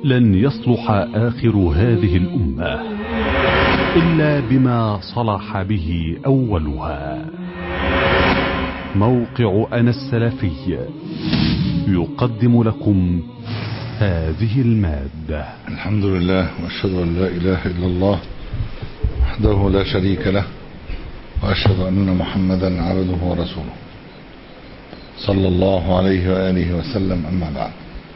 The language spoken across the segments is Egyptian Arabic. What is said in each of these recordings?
لن يصلح آخر هذه الأمة إلا بما صلح به أولها موقع أنا السلفي يقدم لكم هذه المادة الحمد لله وأشهد أن لا إله إلا الله وحده لا شريك له وأشهد أن محمدا عبده ورسوله صلى الله عليه وآله وسلم أما بعد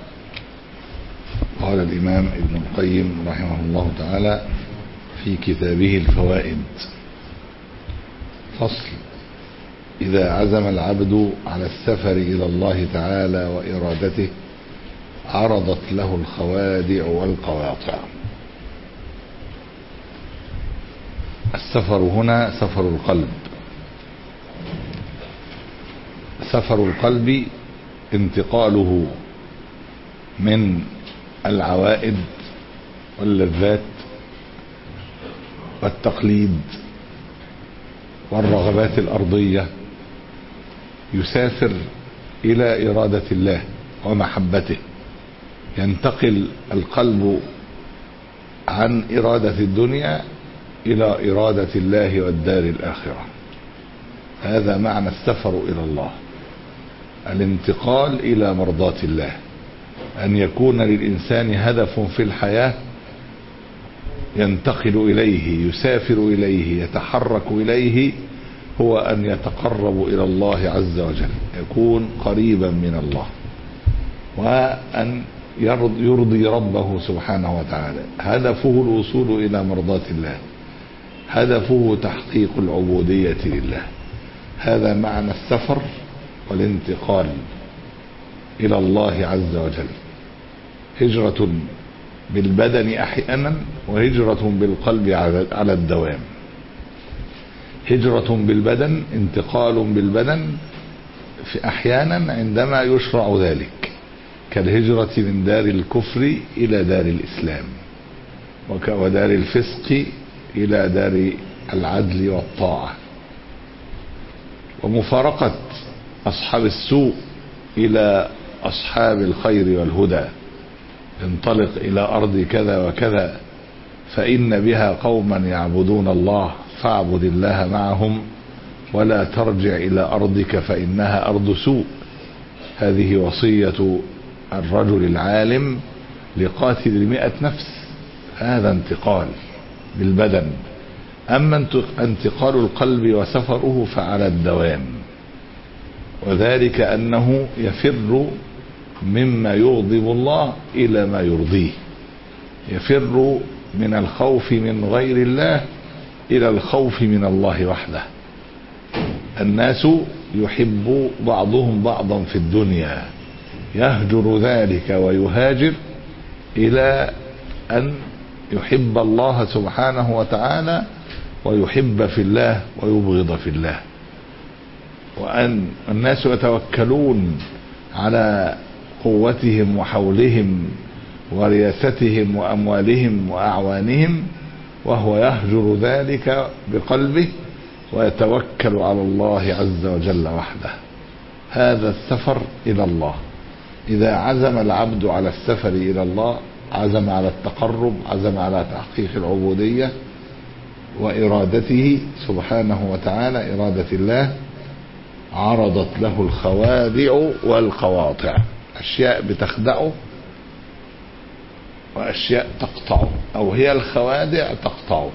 قال الإمام ابن القيم رحمه الله تعالى في كتابه الفوائد فصل إذا عزم العبد على السفر إلى الله تعالى وإرادته عرضت له الخوادع والقواطع السفر هنا سفر القلب سفر القلب انتقاله من العوائد واللذات والتقليد والرغبات الأرضية يسافر إلى إرادة الله ومحبته ينتقل القلب عن إرادة الدنيا إلى إرادة الله والدار الآخرة هذا معنى السفر إلى الله الانتقال إلى مرضاة الله أن يكون للإنسان هدف في الحياة ينتقل إليه يسافر إليه يتحرك إليه هو أن يتقرب إلى الله عز وجل يكون قريبا من الله وأن يرضي ربه سبحانه وتعالى هدفه الوصول إلى مرضاة الله هدفه تحقيق العبودية لله هذا معنى السفر والانتقال إلى الله عز وجل هجرة بالبدن أحيانا وهجرة بالقلب على الدوام هجرة بالبدن انتقال بالبدن في أحيانا عندما يشرع ذلك كالهجرة من دار الكفر إلى دار الإسلام ودار الفسق إلى دار العدل والطاعة ومفارقة أصحاب السوء إلى أصحاب الخير والهدى انطلق إلى أرض كذا وكذا فإن بها قوما يعبدون الله فاعبد الله معهم ولا ترجع إلى أرضك فإنها أرض سوء هذه وصية الرجل العالم لقاتل المئة نفس هذا انتقال بالبدن أما انتقال القلب وسفره فعلى الدوام وذلك أنه يفر مما يغضب الله إلى ما يرضيه يفر من الخوف من غير الله إلى الخوف من الله وحده الناس يحب بعضهم بعضا في الدنيا يهجر ذلك ويهاجر إلى أن يحب الله سبحانه وتعالى ويحب في الله ويبغض في الله وأن الناس يتوكلون على قوتهم وحولهم ورياستهم وأموالهم وأعوانهم وهو يهجر ذلك بقلبه ويتوكل على الله عز وجل وحده هذا السفر إلى الله إذا عزم العبد على السفر إلى الله عزم على التقرب عزم على تحقيق العبودية وإرادته سبحانه وتعالى إرادة الله عرضت له الخوادع والقواطع أشياء بتخدعه وأشياء تقطعه أو هي الخوادع تقطعه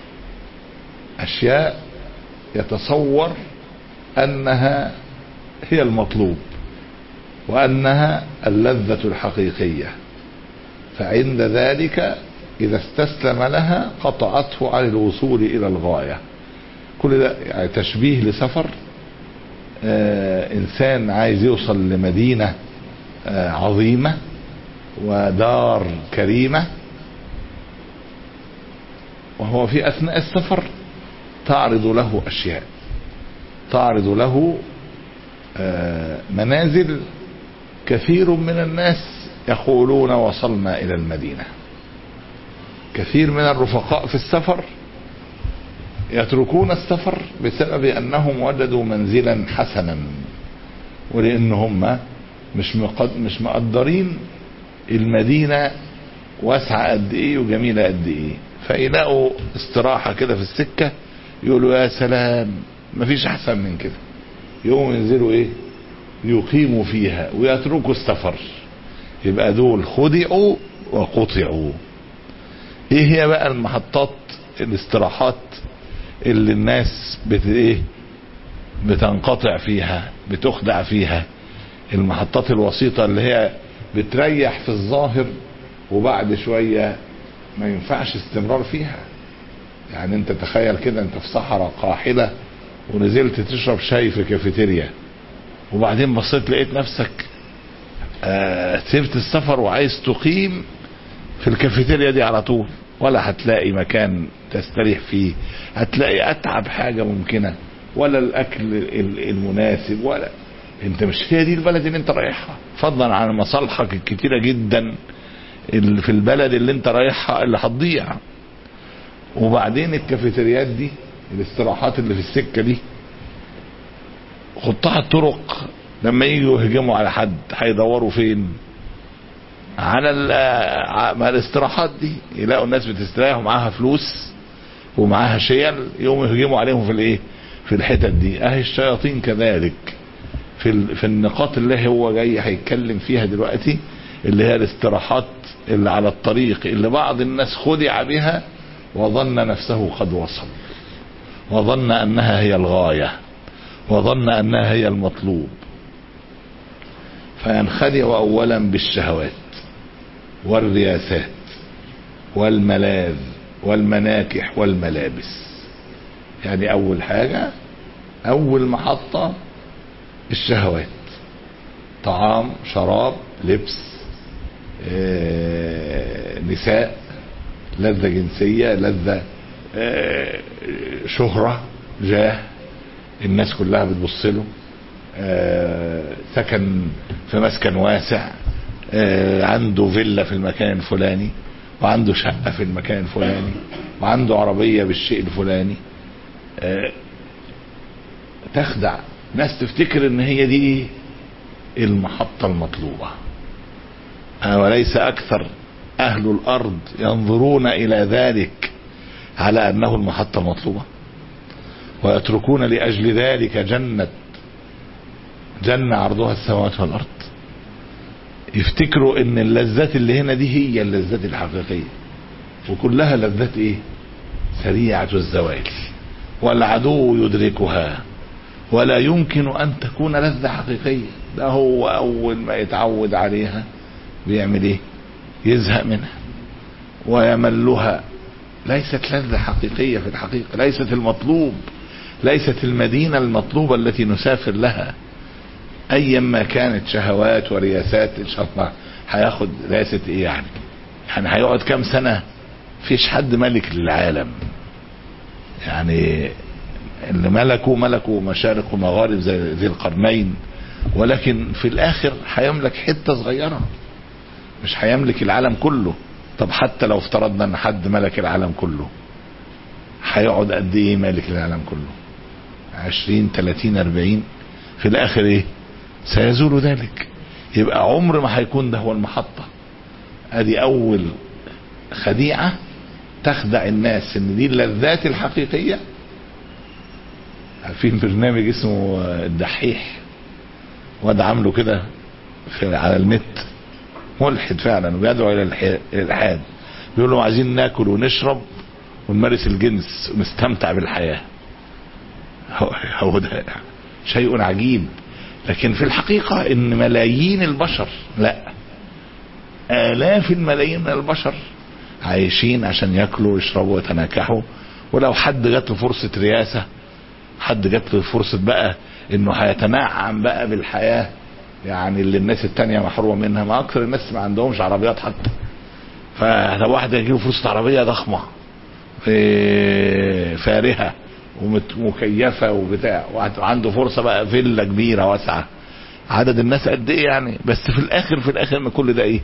أشياء يتصور أنها هي المطلوب وأنها اللذة الحقيقية فعند ذلك إذا استسلم لها قطعته عن الوصول إلى الغاية كل ده يعني تشبيه لسفر آه إنسان عايز يوصل لمدينة آه عظيمة ودار كريمة وهو في أثناء السفر تعرض له أشياء تعرض له آه منازل كثير من الناس يقولون وصلنا إلى المدينة كثير من الرفقاء في السفر يتركون السفر بسبب أنهم وجدوا منزلا حسنا ولأن هم مش مقد مش مقدرين المدينة واسعة قد ايه وجميلة قد ايه فيلاقوا استراحة كده في السكة يقولوا يا سلام مفيش احسن من كده يقوموا ينزلوا ايه يقيموا فيها ويتركوا السفر يبقى دول خدعوا وقطعوا ايه هي بقى المحطات الاستراحات اللي الناس بت ايه بتنقطع فيها بتخدع فيها المحطات الوسيطة اللي هي بتريح في الظاهر وبعد شوية ما ينفعش استمرار فيها يعني انت تخيل كده انت في صحراء قاحلة ونزلت تشرب شاي في كافيتيريا وبعدين بصيت لقيت نفسك آه سبت السفر وعايز تقيم في الكافيتيريا دي على طول ولا هتلاقي مكان تستريح فيه هتلاقي اتعب حاجة ممكنة ولا الاكل المناسب ولا انت مش هي دي البلد اللي انت رايحها فضلا عن مصالحك الكتيرة جدا اللي في البلد اللي انت رايحها اللي هتضيع وبعدين الكافيتريات دي الاستراحات اللي في السكة دي قطاع الطرق لما يجوا يهجموا على حد هيدوروا فين على مع الاستراحات دي يلاقوا الناس بتستريح ومعاها فلوس ومعاها شيل يقوموا يهجموا عليهم في الايه في الحتت دي اهي الشياطين كذلك في في النقاط اللي هو جاي هيتكلم فيها دلوقتي اللي هي الاستراحات اللي على الطريق اللي بعض الناس خدع بها وظن نفسه قد وصل وظن انها هي الغايه وظن انها هي المطلوب فينخدع اولا بالشهوات والرياسات والملاذ والمناكح والملابس يعني اول حاجه اول محطه الشهوات طعام شراب لبس آه، نساء لذة جنسية لذة آه، شهرة جاه الناس كلها بتبص له آه، سكن في مسكن واسع عنده فيلا في المكان الفلاني وعنده شقة في المكان الفلاني وعنده عربية بالشيء الفلاني تخدع ناس تفتكر ان هي دي المحطة المطلوبة وليس اكثر اهل الارض ينظرون الى ذلك على انه المحطة المطلوبة ويتركون لاجل ذلك جنة جنة عرضها السماوات والارض يفتكروا ان اللذات اللي هنا دي هي اللذات الحقيقية وكلها لذات ايه سريعة الزوال والعدو يدركها ولا يمكن ان تكون لذة حقيقية ده هو اول ما يتعود عليها بيعمل ايه يزهق منها ويملها ليست لذة حقيقية في الحقيقة ليست المطلوب ليست المدينة المطلوبة التي نسافر لها ايا ما كانت شهوات ورياسات ان شاء الله هياخد رئاسة ايه يعني يعني هيقعد كام سنة فيش حد ملك للعالم يعني اللي ملكوا ملكوا مشارق ومغارب زي ذي القرنين ولكن في الاخر هيملك حته صغيره مش هيملك العالم كله طب حتى لو افترضنا ان حد ملك العالم كله هيقعد قد ايه مالك العالم كله عشرين تلاتين اربعين في الاخر ايه سيزول ذلك يبقى عمر ما هيكون ده هو المحطة ادي اول خديعة تخدع الناس ان دي اللذات الحقيقية عارفين برنامج اسمه الدحيح واد عامله كده في على النت ملحد فعلا وبيدعو الى الالحاد بيقول لهم عايزين ناكل ونشرب ونمارس الجنس ونستمتع بالحياه هو ده شيء عجيب لكن في الحقيقه ان ملايين البشر لا الاف الملايين من البشر عايشين عشان ياكلوا ويشربوا ويتناكحوا ولو حد جات له فرصه رياسه حد جات له فرصه بقى انه هيتنعم بقى بالحياه يعني اللي الناس التانية محرومة منها ما أكثر الناس ما عندهمش عربيات حتى فلو واحد يجيله فرصة عربية ضخمة في فارهة ومكيفة وبتاع وعنده فرصة بقى فيلا كبيرة واسعة عدد الناس قد ايه يعني بس في الاخر في الاخر ان كل ده ايه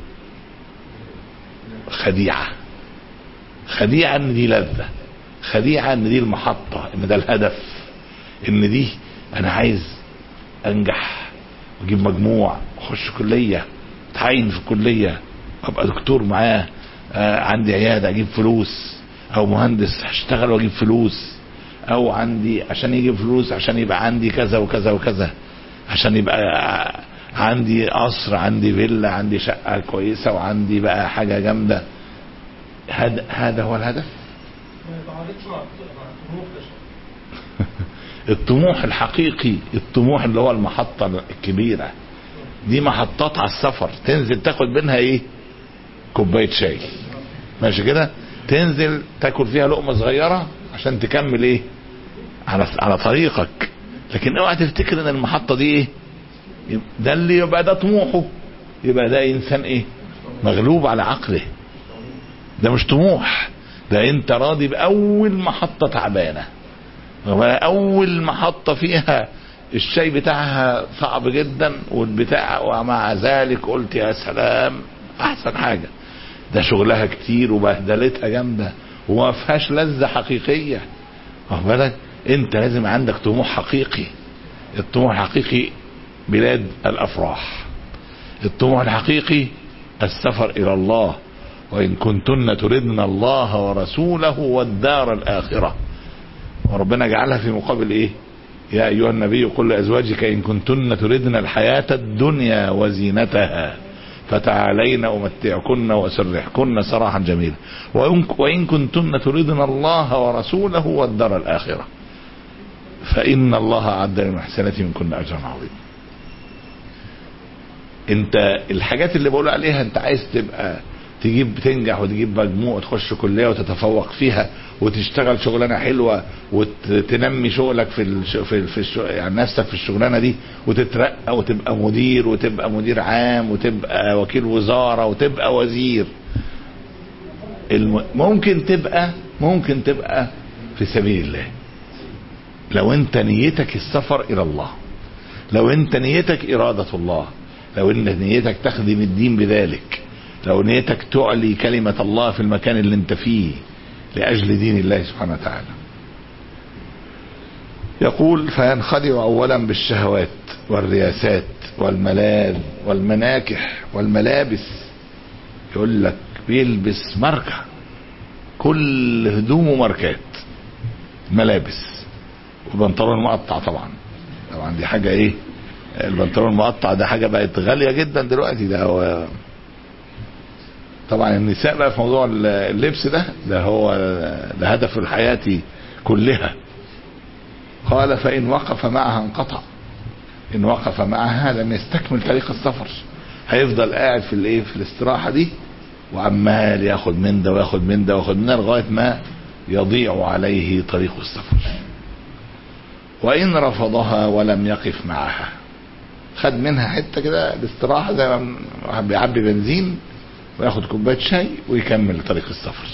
خديعة خديعة ان دي لذة خديعة ان دي المحطة ان ده الهدف ان دي انا عايز انجح واجيب مجموع اخش كليه اتعين في الكليه وابقى دكتور معاه آه عندي عياده اجيب فلوس او مهندس هشتغل واجيب فلوس او عندي عشان يجيب فلوس عشان يبقى عندي كذا وكذا وكذا عشان يبقى عندي قصر عندي فيلا عندي شقه كويسه وعندي بقى حاجه جامده هذا هذا هو الهدف ما يتعارضش مع مع الطموح ده الطموح الحقيقي الطموح اللي هو المحطة الكبيرة دي محطات على السفر تنزل تاخد منها ايه كوباية شاي ماشي كده تنزل تاكل فيها لقمة صغيرة عشان تكمل ايه على على طريقك لكن اوعى تفتكر ان المحطة دي ايه ده اللي يبقى ده طموحه يبقى ده انسان ايه مغلوب على عقله ده مش طموح ده انت راضي باول محطة تعبانة اول محطة فيها الشاي بتاعها صعب جدا والبتاع ومع ذلك قلت يا سلام احسن حاجة ده شغلها كتير وبهدلتها جامدة وما فيهاش لذة حقيقية واخد بالك انت لازم عندك طموح حقيقي الطموح الحقيقي بلاد الافراح الطموح الحقيقي السفر الى الله وان كنتن تردن الله ورسوله والدار الاخره وربنا جعلها في مقابل ايه يا ايها النبي قل لازواجك ان كنتن تردن الحياه الدنيا وزينتها فتعالين امتعكن واسرحكن سراحا جميلا وإن- وان كنتن تردن الله ورسوله والدار الاخره فان الله اعد للمحسنات منكن اجرا عظيما انت الحاجات اللي بقول عليها انت عايز تبقى تجيب تنجح وتجيب مجموع وتخش كليه وتتفوق فيها وتشتغل شغلانه حلوه وتنمي شغلك في الش... في في الش... يعني نفسك في الشغلانه دي وتترقى وتبقى مدير وتبقى مدير عام وتبقى وكيل وزاره وتبقى وزير الم... ممكن تبقى ممكن تبقى في سبيل الله لو انت نيتك السفر الى الله لو انت نيتك اراده الله لو ان نيتك تخدم الدين بذلك لو نيتك تعلي كلمة الله في المكان اللي انت فيه لأجل دين الله سبحانه وتعالى يقول فينخدع أولا بالشهوات والرياسات والملاذ والمناكح والملابس يقول لك بيلبس ماركة كل هدومه ماركات ملابس والبنطلون مقطع طبعا طبعا دي حاجة ايه البنطلون المقطع ده حاجة بقت غالية جدا دلوقتي ده هو طبعا النساء بقى في موضوع اللبس ده ده هو ده هدف الحياة كلها قال فإن وقف معها انقطع إن وقف معها لم يستكمل طريق السفر هيفضل قاعد في الايه في الاستراحة دي وعمال ياخد من ده وياخد من ده وياخد من ده لغاية ما يضيع عليه طريق السفر وإن رفضها ولم يقف معها خد منها حتة كده الاستراحة زي ما واحد بيعبي بنزين وياخد كوبايه شاي ويكمل طريق السفر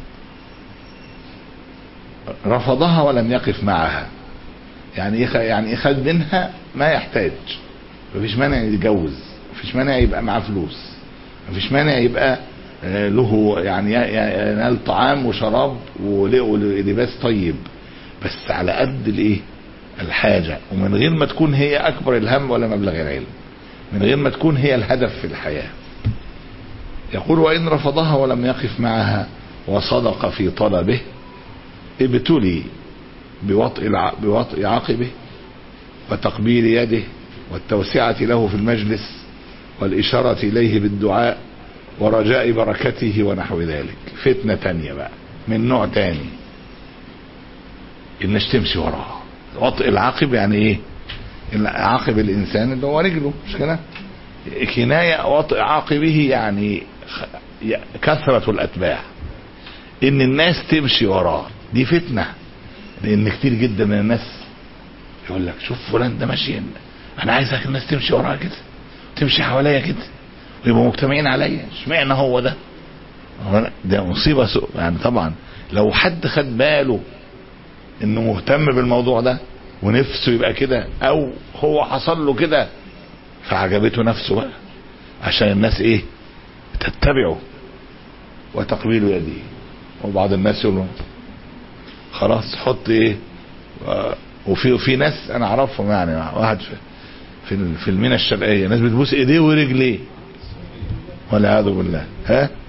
رفضها ولم يقف معها يعني ايه يعني ايه خد منها ما يحتاج مفيش مانع يتجوز مفيش مانع يبقى معاه فلوس مفيش مانع يبقى آه، له يعني ي- ينال طعام وشراب ول- ولباس طيب بس على قد الايه الحاجه ومن غير ما تكون هي اكبر الهم ولا مبلغ العلم من غير ما تكون هي الهدف في الحياه يقول وإن رفضها ولم يقف معها وصدق في طلبه ابتلي بوطء, الع... بوطء عقبه وتقبيل يده والتوسعة له في المجلس والإشارة إليه بالدعاء ورجاء بركته ونحو ذلك فتنة تانية بقى من نوع تاني الناس تمشي وراه وطء العقب يعني ايه عاقب الانسان اللي هو رجله مش كده كناية وطء عاقبه يعني خ- ي- كثرة الأتباع إن الناس تمشي وراه دي فتنة لأن كتير جدا من الناس يقول لك شوف فلان ده ماشي أنا عايزك الناس تمشي وراه كده تمشي حواليا كده ويبقوا مجتمعين عليا اشمعنى هو ده هو أنا- ده مصيبة سوء يعني طبعا لو حد خد باله انه مهتم بالموضوع ده ونفسه يبقى كده او هو حصل له كده فعجبته نفسه بقى عشان الناس ايه تتبعه وتقبيل يديه وبعض الناس يقولوا خلاص حط ايه و- وفي وفي ناس انا اعرفهم يعني واحد في في ال- في المينا الشرقيه ناس بتبوس ايديه ورجليه والعياذ بالله ها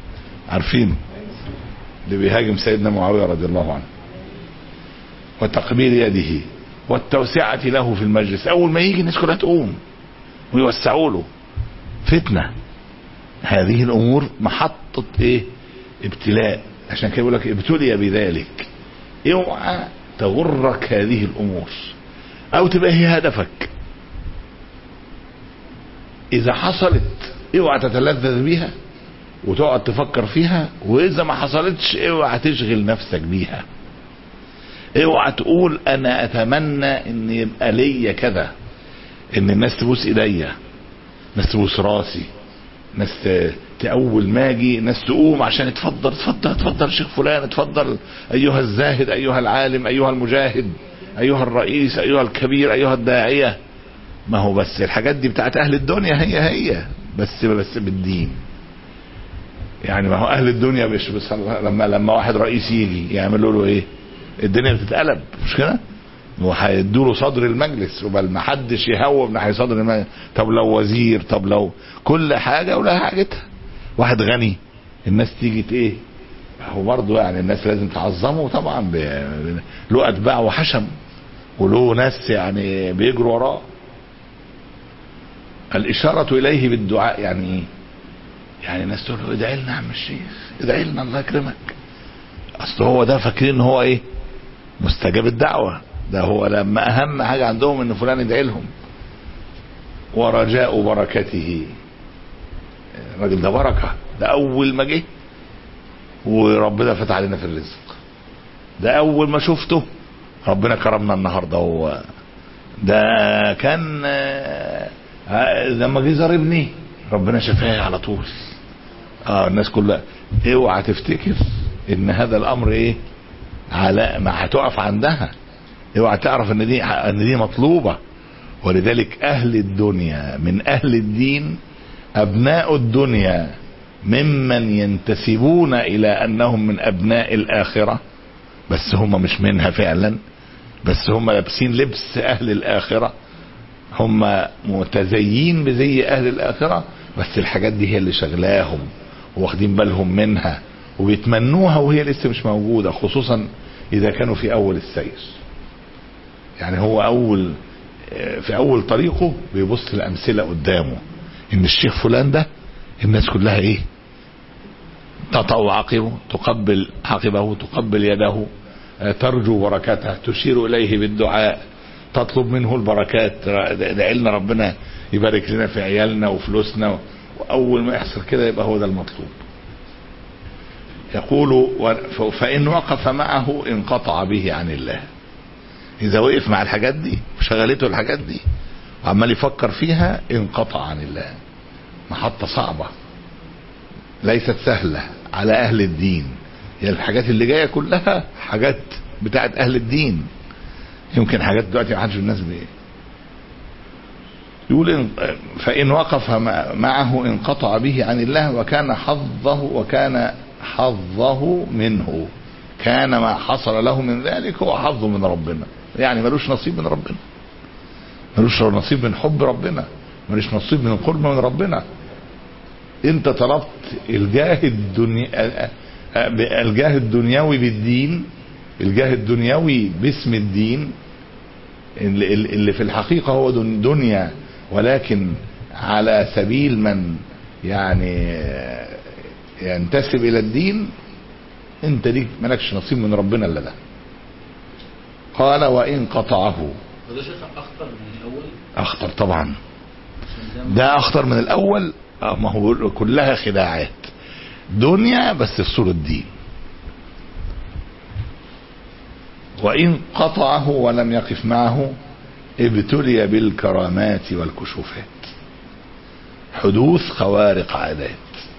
عارفينه اللي بيهاجم سيدنا معاوية رضي الله عنه وتقبيل يده والتوسعة له في المجلس أول ما يجي الناس كلها تقوم ويوسعوا له فتنة هذه الأمور محطة إيه ابتلاء عشان كده يقول لك ابتلي بذلك اوعى تغرك هذه الأمور أو تبقى هي هدفك إذا حصلت اوعى تتلذذ بيها وتقعد تفكر فيها واذا ما حصلتش اوعى تشغل نفسك بيها اوعى تقول انا اتمنى ان يبقى ليا كذا ان الناس تبوس ايديا ناس تبوس راسي ناس ت- تأول ما اجي ناس تقوم عشان اتفضل اتفضل اتفضل شيخ فلان اتفضل ايها الزاهد ايها العالم ايها المجاهد ايها الرئيس ايها الكبير ايها الداعيه ما هو بس الحاجات دي بتاعت اهل الدنيا هي هي بس بس بالدين يعني ما هو اهل الدنيا مش بس لما لما واحد رئيس يجي يعملوا له ايه الدنيا بتتقلب مش كده وهيدوا له صدر المجلس وبل ما حدش يهوب ناحيه صدر المجلس طب لو وزير طب لو كل حاجه ولها حاجتها واحد غني الناس تيجي ت- ايه هو برضه يعني الناس لازم تعظمه طبعا ب- ب- له اتباع وحشم وله ناس يعني بيجروا وراه الإشارة إليه بالدعاء يعني إيه؟ يعني الناس تقول له ادعي لنا يا عم الشيخ ادعي لنا الله يكرمك أصل هو ده فاكرين إن هو إيه؟ مستجاب الدعوة ده هو لما أهم حاجة عندهم إن فلان يدعي لهم ورجاء بركته الراجل ده بركة ده أول ما جه وربنا فتح علينا في الرزق ده أول ما شفته ربنا كرمنا النهارده هو ده كان آه، آه، لما جه زار ابني ربنا شفاه على طول اه الناس كلها اوعى تفتكر ان هذا الامر ايه على ما هتقف عندها اوعى تعرف ان دي ان دي مطلوبه ولذلك اهل الدنيا من اهل الدين ابناء الدنيا ممن ينتسبون الى انهم من ابناء الاخره بس هم مش منها فعلا بس هم لابسين لبس اهل الاخره هم متزيين بزي اهل الاخره بس الحاجات دي هي اللي شغلاهم واخدين بالهم منها وبيتمنوها وهي لسه مش موجوده خصوصا اذا كانوا في اول السير يعني هو اول في اول طريقه بيبص الامثله قدامه ان الشيخ فلان ده الناس كلها ايه تطأ عقبه تقبل عقبه تقبل يده آه، ترجو بركاته تشير اليه بالدعاء تطلب منه البركات ادعي لنا ربنا يبارك لنا في عيالنا وفلوسنا واول ما يحصل كده يبقى هو ده المطلوب يقول و- فان وقف معه انقطع به عن الله اذا وقف مع الحاجات دي وشغلته الحاجات دي وعمال يفكر فيها انقطع عن الله محطة صعبة ليست سهلة على اهل الدين هي الحاجات اللي جاية كلها حاجات بتاعت اهل الدين يمكن حاجات دلوقتي ما حدش الناس بيه يقول إن فإن وقف مع- معه انقطع به عن الله وكان حظه وكان حظه منه كان ما حصل له من ذلك هو حظه من ربنا يعني ملوش نصيب من ربنا ملوش نصيب من حب ربنا ملوش نصيب من القرب من ربنا انت طلبت الجاه الدنيا الجاه الدنيوي بالدين الجاه الدنيوي باسم الدين اللي اللي في الحقيقة هو دن- دنيا ولكن على سبيل من يعني ينتسب إلى الدين انت ليك مالكش نصيب من ربنا الا ده قال وإن قطعه وده شيخ اخطر من الاول أخطر طبعا عشان ده أخطر من الأول آه، ما هو بيقول كلها خداعات دنيا بس في صورة دين وإن قطعه ولم يقف معه ابتلي بالكرامات والكشوفات حدوث خوارق عادات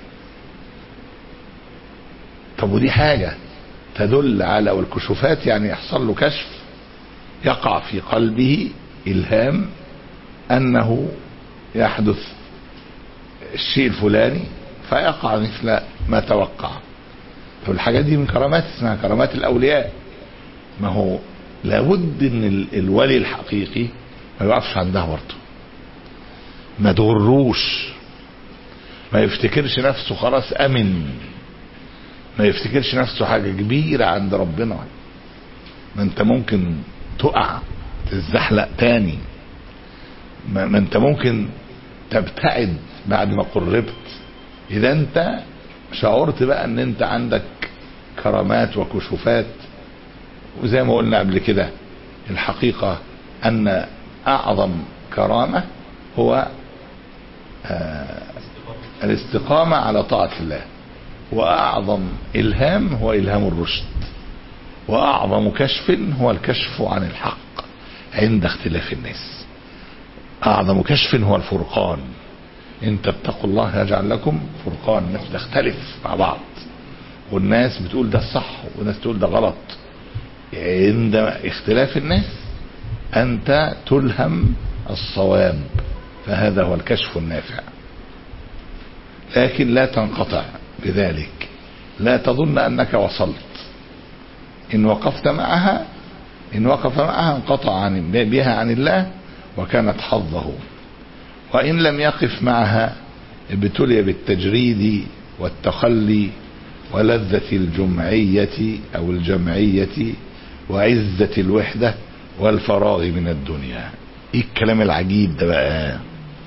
طب ودي حاجة تدل على والكشوفات يعني يحصل له كشف يقع في قلبه إلهام أنه يحدث الشيء الفلاني فيقع مثل ما توقع طب الحاجات دي من كرامات اسمها كرامات الأولياء ما هو لابد ان ال- الولي الحقيقي ما يقفش عندها برضه ما تغروش ما يفتكرش نفسه خلاص امن ما يفتكرش نفسه حاجة كبيرة عند ربنا ما انت ممكن تقع تتزحلق تاني ما, ما انت ممكن تبتعد بعد ما قربت اذا انت شعرت بقى ان انت عندك كرامات وكشوفات وزي ما قلنا قبل كده الحقيقة ان اعظم كرامة هو آه الاستقامة على طاعة الله واعظم الهام هو الهام الرشد واعظم كشف هو الكشف عن الحق عند اختلاف الناس اعظم كشف هو الفرقان ان تتقوا الله يجعل لكم فرقان الناس بتختلف مع بعض والناس بتقول ده الصح والناس تقول ده غلط عند اختلاف الناس انت تلهم الصواب فهذا هو الكشف النافع لكن لا تنقطع بذلك لا تظن انك وصلت ان وقفت معها ان وقف معها انقطع عن بها عن الله وكانت حظه وان لم يقف معها ابتلي بالتجريد والتخلي ولذة الجمعية او الجمعية وعزة الوحدة والفراغ من الدنيا ايه الكلام العجيب ده بقى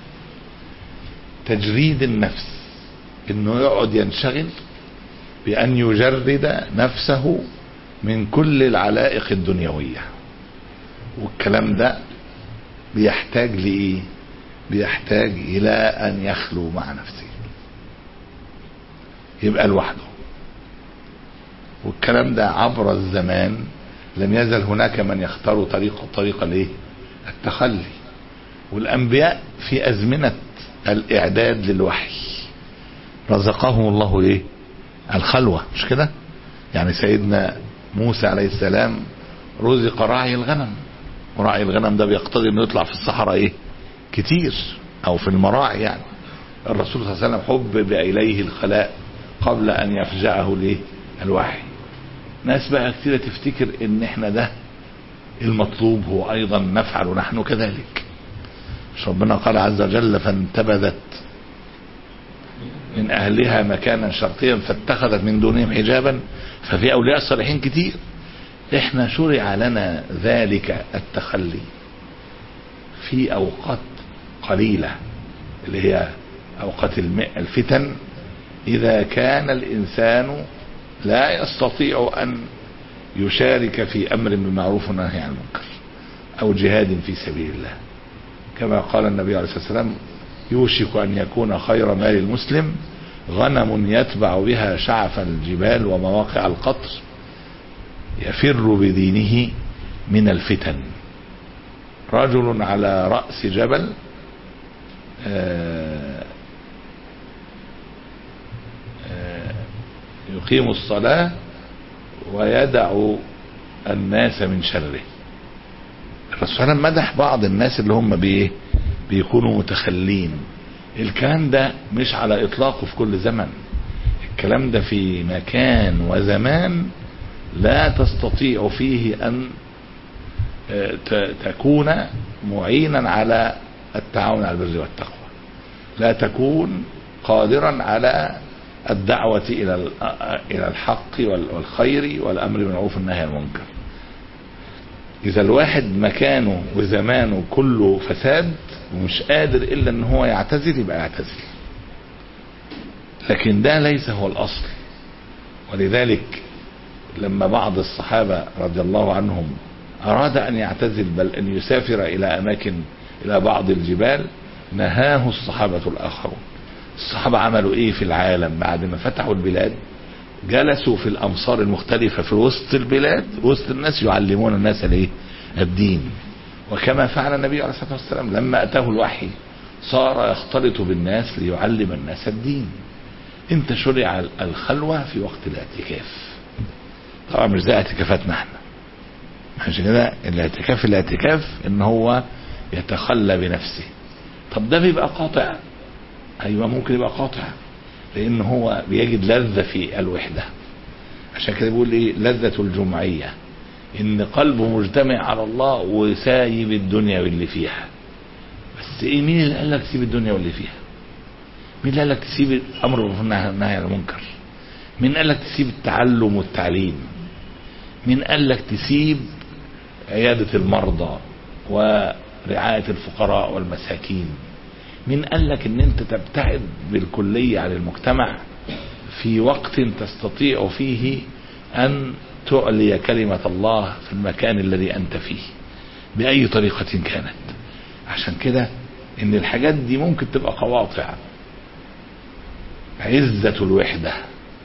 تجريد النفس انه يقعد ينشغل بان يجرد نفسه من كل العلائق الدنيوية والكلام ده بيحتاج لإيه بيحتاج إلى أن يخلو مع نفسه يبقى لوحده والكلام ده عبر الزمان لم يزل هناك من يختار طريق طريق الايه التخلي والانبياء في ازمنه الاعداد للوحي رزقهم الله ايه الخلوه مش كده يعني سيدنا موسى عليه السلام رزق راعي الغنم وراعي الغنم ده بيقتضي انه يطلع في الصحراء ايه كتير او في المراعي يعني الرسول صلى الله عليه وسلم حبب اليه الخلاء قبل ان يفجعه ليه الوحي ناس بقى كتير تفتكر ان احنا ده المطلوب هو ايضا نفعل نحن كذلك مش ربنا قال عز وجل فانتبذت من اهلها مكانا شرقيا فاتخذت من دونهم حجابا ففي اولياء الصالحين كتير احنا شرع لنا ذلك التخلي في اوقات قليلة اللي هي اوقات الفتن اذا كان الانسان لا يستطيع ان يشارك في امر بالمعروف والنهي عن المنكر او جهاد في سبيل الله كما قال النبي عليه الصلاه والسلام يوشك ان يكون خير مال المسلم غنم يتبع بها شعف الجبال ومواقع القطر يفر بدينه من الفتن رجل على رأس جبل آآ آآ يقيم الصلاة ويدع الناس من شره الرسول صلى الله عليه وسلم مدح بعض الناس اللي هم بايه بيكونوا متخلين الكلام ده مش على اطلاقه في كل زمن الكلام ده في مكان وزمان لا تستطيع فيه ان تكون معينا على التعاون على البر والتقوى لا تكون قادرا على الدعوة إلى إلى الحق والخير والأمر بالمعروف والنهي عن المنكر. إذا الواحد مكانه وزمانه كله فساد ومش قادر إلا إن هو يعتزل يبقى يعتزل. لكن ده ليس هو الأصل. ولذلك لما بعض الصحابة رضي الله عنهم أراد أن يعتزل بل أن يسافر إلى أماكن إلى بعض الجبال نهاه الصحابة الآخرون الصحابة عملوا إيه في العالم بعد ما فتحوا البلاد جلسوا في الأمصار المختلفة في وسط البلاد وسط الناس يعلمون الناس الإيه الدين وكما فعل النبي عليه الصلاة والسلام لما أتاه الوحي صار يختلط بالناس ليعلم الناس الدين انت شرع الخلوة في وقت الاعتكاف طبعا مش زي اعتكافاتنا احنا عشان كده الاعتكاف الاعتكاف ان هو يتخلى بنفسه طب ده بيبقى قاطع ايوه ممكن يبقى قاطع لان هو بيجد لذة في الوحدة عشان كده بيقول ايه لذة الجمعية ان قلبه مجتمع على الله وسايب الدنيا واللي فيها بس ايه مين اللي قال لك تسيب الدنيا واللي فيها مين اللي قال لك تسيب الامر بالمعروف والنهي عن المنكر مين قال لك تسيب التعلم والتعليم مين قال لك تسيب عيادة المرضى ورعاية الفقراء والمساكين مين قال لك ان انت تبتعد بالكلية عن المجتمع في وقت تستطيع فيه ان تعلي كلمة الله في المكان الذي انت فيه باي طريقة كانت عشان كده ان الحاجات دي ممكن تبقى قواطع عزة الوحدة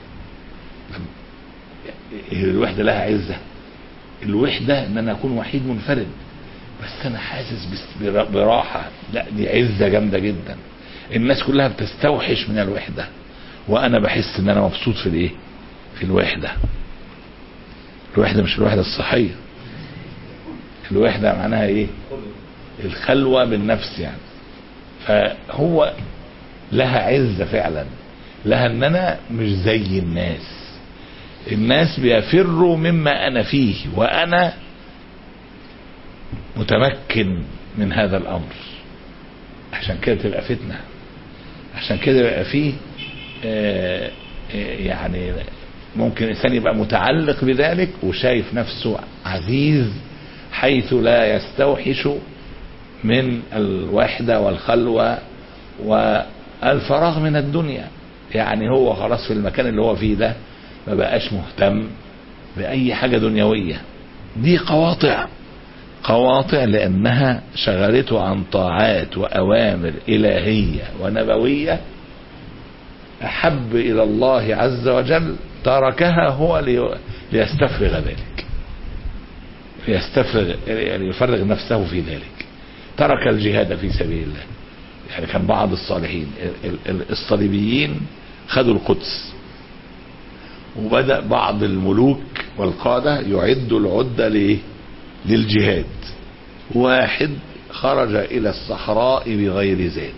الوحدة لها عزة الوحدة ان انا اكون وحيد منفرد بس انا حاسس بس- براحة لا دي عزة جامدة جدا الناس كلها بتستوحش من الوحدة وانا بحس ان انا مبسوط في الايه في الوحدة الوحدة مش الوحدة الصحية الوحدة معناها ايه الخلوة بالنفس يعني فهو لها عزة فعلا لها ان انا مش زي الناس الناس بيفروا مما انا فيه وانا متمكن من هذا الامر عشان كده تبقى فتنه عشان كده يبقى فيه آه، آه، يعني ممكن الانسان يبقى متعلق بذلك وشايف نفسه عزيز حيث لا يستوحش من الوحده والخلوه والفراغ من الدنيا يعني هو خلاص في المكان اللي هو فيه ده ما بقاش مهتم باي حاجه دنيويه دي قواطع قواطع لانها شغلته عن طاعات واوامر الهيه ونبويه احب الى الله عز وجل تركها هو لي- ليستفرغ ذلك ليستفرغ يعني يفرغ نفسه في ذلك ترك الجهاد في سبيل الله يعني كان بعض الصالحين ال- ال- الصليبيين خدوا القدس وبدأ بعض الملوك والقادة يعدوا العدة لإيه؟ للجهاد واحد خرج إلى الصحراء بغير زاد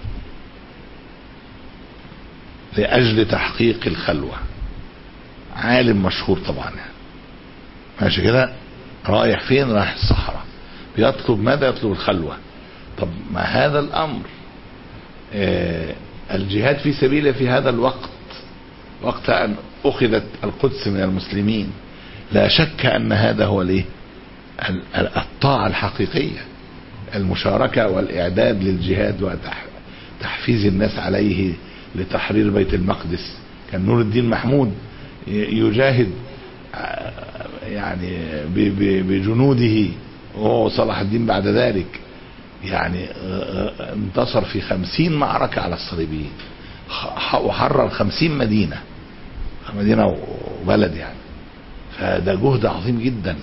لأجل تحقيق الخلوة عالم مشهور طبعا يعني. ماشي كده رايح فين رايح الصحراء بيطلب ماذا يطلب الخلوة طب ما هذا الأمر آه الجهاد في سبيله في هذا الوقت وقت أن أخذت القدس من المسلمين لا شك أن هذا هو الإيه ال- ال- الطاعة الحقيقية المشاركة والإعداد للجهاد وتحفيز الناس عليه لتحرير بيت المقدس كان نور الدين محمود ي- يجاهد آه، يعني ب- ب- بجنوده وهو صلاح الدين بعد ذلك يعني آه، آه، انتصر في خمسين معركة على الصليبيين خ- وحرر خمسين مدينة مدينة وبلد يعني فده جهد عظيم جدا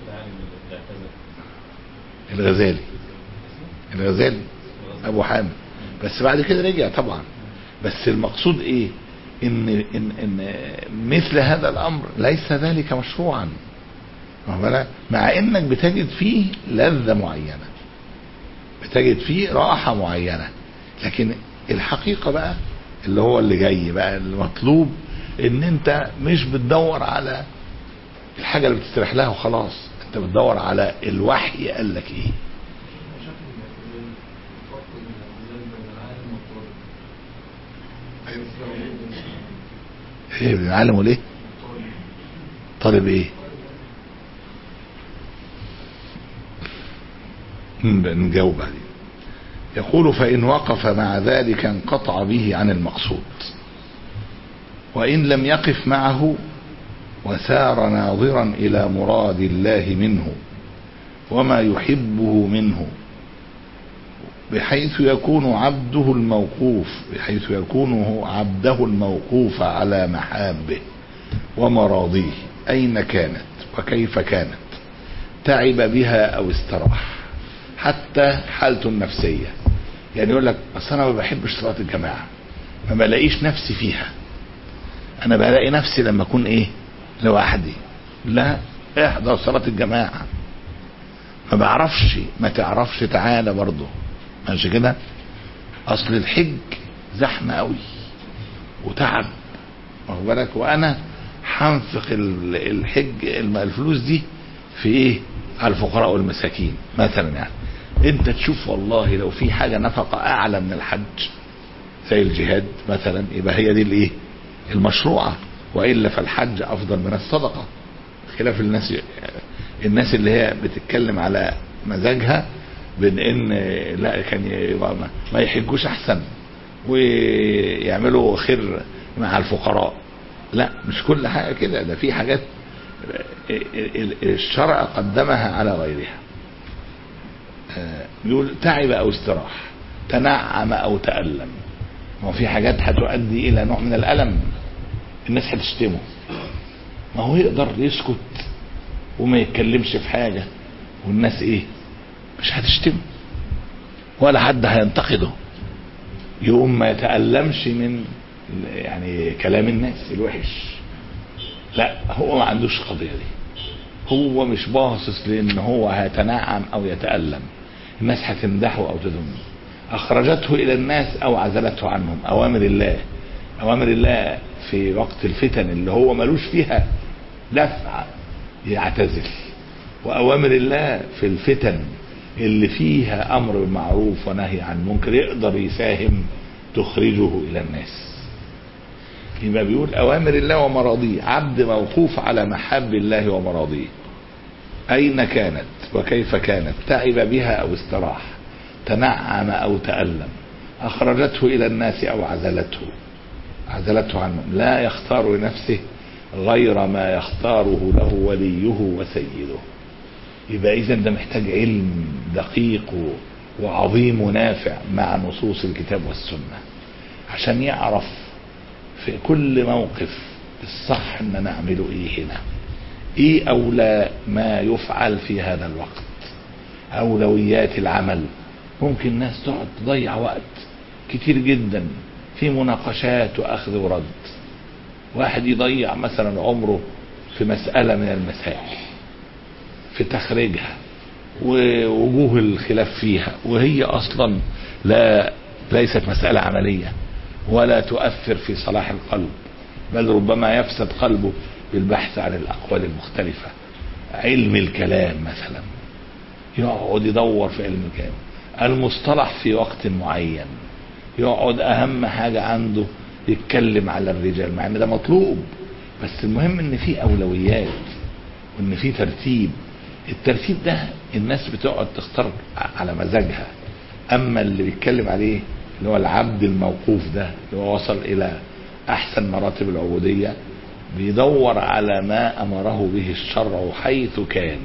الغزالي الغزالي ابو حامد بس بعد كده رجع طبعا بس المقصود ايه ان ان ان مثل هذا الامر ليس ذلك مشروعا واخد بالك؟ مع انك بتجد فيه لذة معينة بتجد فيه راحة معينة لكن الحقيقة بقى اللي هو اللي جاي بقى المطلوب ان انت مش بتدور على الحاجة اللي بتستريح لها وخلاص انت بتدور على الوحي قال لك ايه ايه بنعلمه ليه طالب ايه مم، نجاوب بعدين يقول فإن وقف مع ذلك انقطع به عن المقصود وإن لم يقف معه وسار ناظرا إلى مراد الله منه وما يحبه منه بحيث يكون عبده الموقوف بحيث يكون هو عبده الموقوف على محابه ومراضيه أين كانت وكيف كانت تعب بها أو استراح حتى حالته النفسية يعني يقول لك أصل أنا ما بحبش صلاة الجماعة ما بلاقيش نفسي فيها أنا بلاقي نفسي لما أكون إيه لوحدي لا احضر صلاة الجماعة ما بعرفش ما تعرفش تعالى برضه ماشي كده اصل الحج زحمه قوي وتعب واخد بالك وانا هنفق ال- الحج الم- الفلوس دي في ايه على الفقراء والمساكين مثلا يعني انت تشوف والله لو في حاجه نفقه اعلى من الحج زي الجهاد مثلا يبقى هي دي الايه المشروعه وإلا فالحج أفضل من الصدقة خلاف الناس الناس اللي هي بتتكلم على مزاجها بين ان لا كان يبقى ما- ما يحجوش احسن ويعملوا خير مع الفقراء لا مش كل حاجه كده ده في حاجات الشرع قدمها على غيرها آه، بيقول تعب او استراح تنعم او تألم ما هو في حاجات هتؤدي الى نوع من الالم الناس هتشتمه ما هو يقدر يسكت وما يتكلمش في حاجه والناس ايه مش هتشتمه ولا حد هينتقده يقوم ما يتألمش من يعني كلام الناس الوحش لا هو ما عندوش قضية دي هو مش باصص لان هو هيتنعم او يتألم الناس هتمدحه او تذمه اخرجته الى الناس او عزلته عنهم اوامر الله اوامر الله في وقت الفتن اللي هو ملوش فيها دفع يعتزل واوامر الله في الفتن اللي فيها امر بالمعروف ونهي عن منكر يقدر يساهم تخرجه الى الناس يبقى بيقول اوامر الله ومراضيه عبد موقوف على محاب الله ومراضيه اين كانت وكيف كانت تعب بها او استراح تنعم او تألم اخرجته الى الناس او عزلته عزلته عنهم لا يختار لنفسه غير ما يختاره له وليه وسيده يبقى اذا ده محتاج علم دقيق وعظيم ونافع مع نصوص الكتاب والسنه عشان يعرف في كل موقف الصح ان نعمله ايه هنا ايه اولى ما يفعل في هذا الوقت اولويات العمل ممكن ناس تقعد تضيع وقت كتير جدا في مناقشات واخذ ورد واحد يضيع مثلا عمره في مسألة من المسائل في تخريجها ووجوه الخلاف فيها وهي اصلا لا ليست مسألة عملية ولا تؤثر في صلاح القلب بل ربما يفسد قلبه بالبحث عن الاقوال المختلفة علم الكلام مثلا يقعد يدور في علم الكلام المصطلح في وقت معين يقعد اهم حاجة عنده يتكلم على الرجال مع ان ده مطلوب بس المهم ان في اولويات وان في ترتيب الترتيب ده الناس بتقعد تختار على مزاجها اما اللي بيتكلم عليه اللي هو العبد الموقوف ده اللي هو وصل الى احسن مراتب العبودية بيدور على ما امره به الشرع حيث كان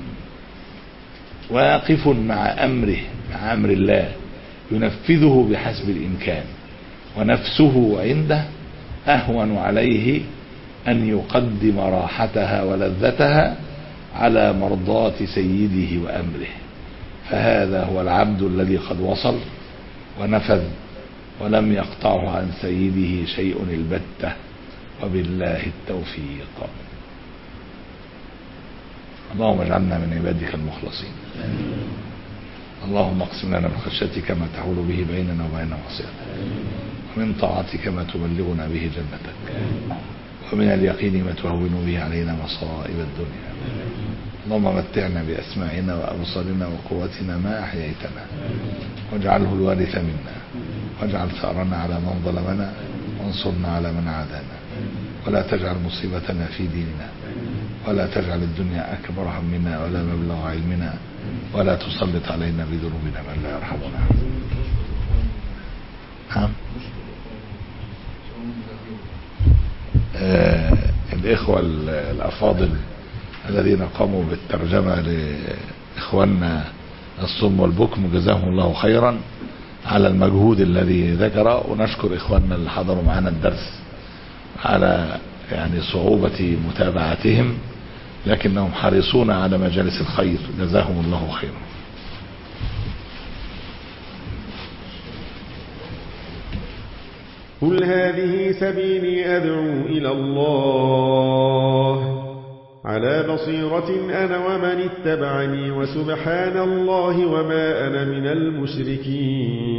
واقف مع امره مع امر الله ينفذه بحسب الامكان ونفسه عنده اهون عليه ان يقدم راحتها ولذتها على مرضاة سيده وامره فهذا هو العبد الذي قد وصل ونفذ ولم يقطعه عن سيده شيء البتة وبالله التوفيق اللهم اجعلنا من عبادك المخلصين اللهم اقسم لنا من خشيتك ما تحول به بيننا وبين معصيتك ومن طاعتك ما تبلغنا به جنتك ومن اليقين ما تهون به علينا مصائب الدنيا اللهم متعنا بأسماعنا وأبصارنا وقوتنا ما أحييتنا واجعله الوارث منا واجعل ثأرنا على من ظلمنا وانصرنا على من عادانا ولا تجعل مصيبتنا في ديننا ولا تجعل الدنيا أكبر همنا ولا مبلغ علمنا ولا تسلط علينا بذنوبنا من لا يرحمنا نعم آه الإخوة الأفاضل الذين قاموا بالترجمة لإخواننا الصم والبكم جزاهم الله خيرا على المجهود الذي ذكر ونشكر إخواننا اللي حضروا معنا الدرس على يعني صعوبة متابعتهم لكنهم حريصون على مجالس الخير جزاهم الله خيرا قل هذه سبيلي أدعو إلى الله على بصيرة أنا ومن اتبعني وسبحان الله وما أنا من المشركين